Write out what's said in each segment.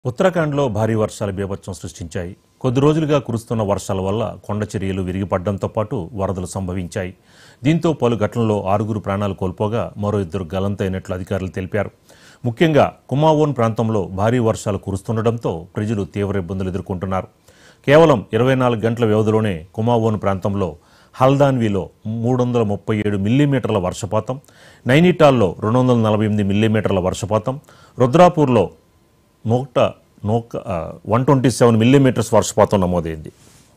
ఉత్తరాఖండ్లో భారీ వర్షాలు బీభత్సం సృష్టించాయి కొద్ది రోజులుగా కురుస్తున్న వర్షాల వల్ల కొండ చర్యలు విరిగిపడడంతో పాటు వరదలు సంభవించాయి దీంతో పలు ఘటనల్లో ఆరుగురు ప్రాణాలు కోల్పోగా మరో ఇద్దరు గలంతైనట్లు అధికారులు తెలిపారు ముఖ్యంగా కుమావోన్ ప్రాంతంలో భారీ వర్షాలు కురుస్తుండటంతో ప్రజలు తీవ్ర ఇబ్బందులు ఎదుర్కొంటున్నారు కేవలం ఇరవై నాలుగు గంటల వ్యవధిలోనే కుమావోన్ ప్రాంతంలో హల్దాన్వీలో మూడు వందల ముప్పై ఏడు మిల్లీమీటర్ల వర్షపాతం నైనిటాల్లో రెండు వందల నలభై ఎనిమిది మిల్లీమీటర్ల వర్షపాతం రుద్రాపూర్లో నూట నూక వన్ ట్వంటీ సెవెన్ మిల్లీమీటర్స్ వర్షపాతం నమోదైంది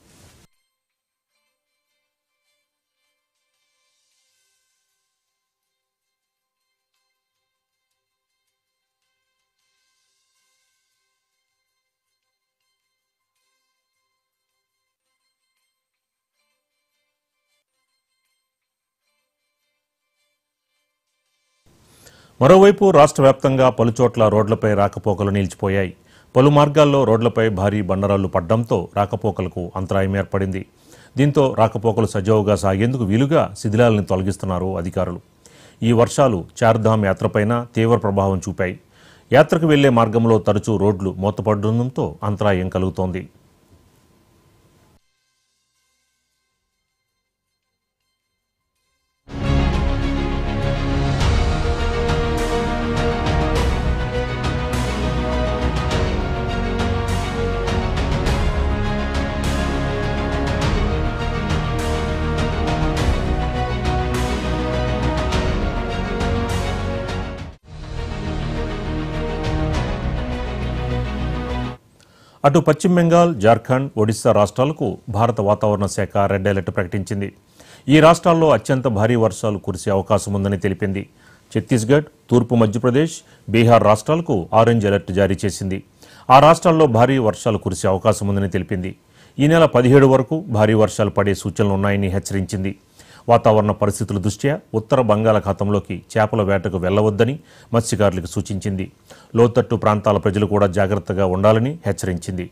మరోవైపు రాష్ట్ర వ్యాప్తంగా పలుచోట్ల రోడ్లపై రాకపోకలు నిలిచిపోయాయి పలు మార్గాల్లో రోడ్లపై భారీ బండరాళ్లు పడ్డంతో రాకపోకలకు అంతరాయం ఏర్పడింది దీంతో రాకపోకలు సజావుగా సాగేందుకు వీలుగా శిథిలాలను తొలగిస్తున్నారు అధికారులు ఈ వర్షాలు చార్ధామ్ యాత్రపైన తీవ్ర ప్రభావం చూపాయి యాత్రకు వెళ్లే మార్గంలో తరచూ రోడ్లు మూతపడడంతో అంతరాయం కలుగుతోంది అటు పశ్చిమ బెంగాల్ జార్ఖండ్ ఒడిశా రాష్ట్రాలకు భారత వాతావరణ శాఖ రెడ్ అలర్ట్ ప్రకటించింది ఈ రాష్ట్రాల్లో అత్యంత భారీ వర్షాలు కురిసే అవకాశం ఉందని తెలిపింది ఛత్తీస్గఢ్ తూర్పు మధ్యప్రదేశ్ బీహార్ రాష్ట్రాలకు ఆరెంజ్ అలర్ట్ జారీ చేసింది ఆ రాష్ట్రాల్లో భారీ వర్షాలు కురిసే అవకాశం ఉందని తెలిపింది ఈ నెల పదిహేడు వరకు భారీ వర్షాలు పడే సూచనలు ఉన్నాయని హెచ్చరించింది వాతావరణ పరిస్థితుల దృష్ట్యా ఉత్తర బంగాళాఖాతంలోకి చేపల వేటకు వెళ్లవద్దని మత్స్యకారులకు సూచించింది లోతట్టు ప్రాంతాల ప్రజలు కూడా జాగ్రత్తగా ఉండాలని హెచ్చరించింది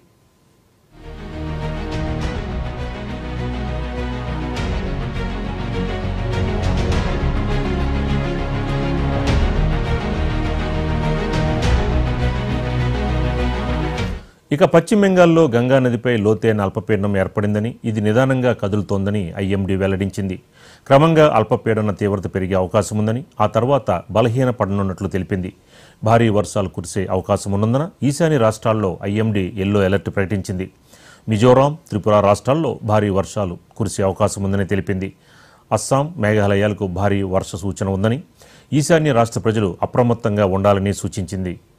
ఇక పశ్చిమ బెంగాల్లో గంగా నదిపై లోతైన అల్పపీడనం ఏర్పడిందని ఇది నిదానంగా కదులుతోందని ఐఎండీ వెల్లడించింది క్రమంగా అల్పపీడన తీవ్రత పెరిగే అవకాశం ఉందని ఆ తర్వాత బలహీన పడనున్నట్లు తెలిపింది భారీ వర్షాలు కురిసే అవకాశం ఉన్నందున ఈశాన్య రాష్ట్రాల్లో ఐఎండీ ఎల్లో అలర్ట్ ప్రకటించింది మిజోరాం త్రిపుర రాష్ట్రాల్లో భారీ వర్షాలు కురిసే అవకాశం ఉందని తెలిపింది అస్సాం మేఘాలయాలకు భారీ వర్ష సూచన ఉందని ఈశాన్య రాష్ట్ర ప్రజలు అప్రమత్తంగా ఉండాలని సూచించింది